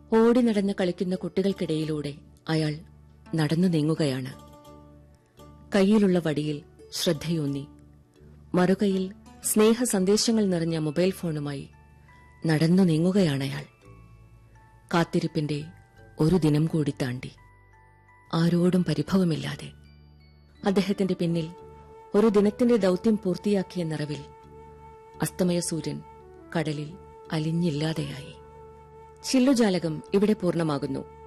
ഓടി നടന്ന് കളിക്കുന്ന കുട്ടികൾക്കിടയിലൂടെ അയാൾ നടന്നു നീങ്ങുകയാണ് കയ്യിലുള്ള വടിയിൽ ശ്രദ്ധയൂന്നി മറുകൈയിൽ സ്നേഹ സന്ദേശങ്ങൾ നിറഞ്ഞ മൊബൈൽ ഫോണുമായി നടന്നു നീങ്ങുകയാണയാൾ കാത്തിരിപ്പിന്റെ ഒരു ദിനം കൂടി താണ്ടി ആരോടും പരിഭവമില്ലാതെ അദ്ദേഹത്തിന്റെ പിന്നിൽ ഒരു ദിനത്തിന്റെ ദൌത്യം പൂർത്തിയാക്കിയ നിറവിൽ അസ്തമയ സൂര്യൻ കടലിൽ അലിഞ്ഞില്ലാതെയായി ചില്ലുജാലകം ഇവിടെ പൂർണ്ണമാകുന്നു